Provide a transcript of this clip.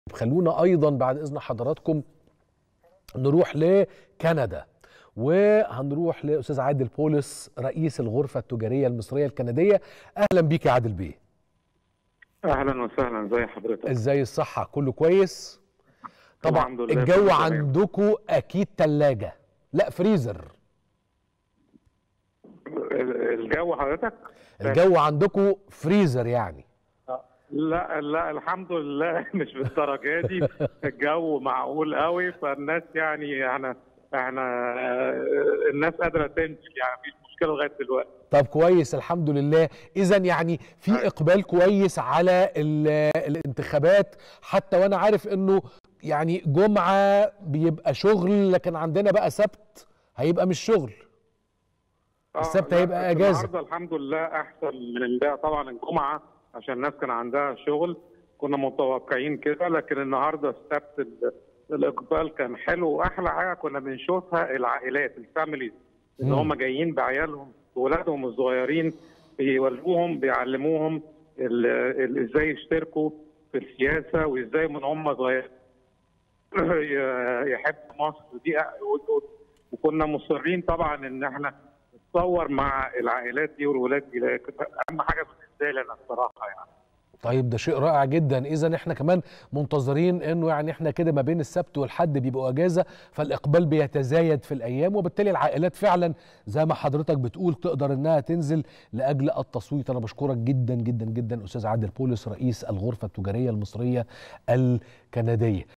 خلونا ايضا بعد اذن حضراتكم نروح لكندا وهنروح لاستاذ عادل بولس رئيس الغرفه التجاريه المصريه الكنديه اهلا بيك يا عادل بيه اهلا وسهلا زي حضرتك ازاي الصحه كله كويس طبعا الحمد لله الجو كله تمام. عندكم اكيد ثلاجه لا فريزر ال- الجو حضرتك الجو عندكم فريزر يعني لا لا الحمد لله مش بالدرجه دي الجو معقول قوي فالناس يعني احنا احنا آه، الناس قادره تنزل يعني مفيش مشكله لغايه دلوقتي طب كويس الحمد لله اذا يعني في اقبال كويس على ال- الانتخابات حتى وانا عارف انه يعني جمعه بيبقى شغل لكن عندنا بقى سبت هيبقى مش شغل آه، السبت لا، هيبقى بس أجازة. النهارده الحمد لله احسن من امبارح طبعا الجمعه عشان الناس كان عندها شغل كنا متوقعين كده لكن النهارده السبت ال- الاقبال كان حلو واحلى حاجه كنا بنشوفها العائلات الفاميليز اللي مم. هم جايين بعيالهم واولادهم الصغيرين بيولوهم بيعلموهم ال- ال- ازاي يشتركوا في السياسه وازاي من هم صغيرين يحبوا مصر دي وكنا مصرين طبعا ان احنا نتصور مع العائلات دي والولاد دي لأن كانت اهم حاجه بالنسبه لي انا الصراحه يعني طيب ده شيء رائع جدا اذا احنا كمان منتظرين انه يعني احنا كده ما بين السبت والحد بيبقوا اجازه فالاقبال بيتزايد في الايام وبالتالي العائلات فعلا زي ما حضرتك بتقول تقدر انها تنزل لاجل التصويت انا بشكرك جدا جدا جدا استاذ عادل بولس رئيس الغرفه التجاريه المصريه الكنديه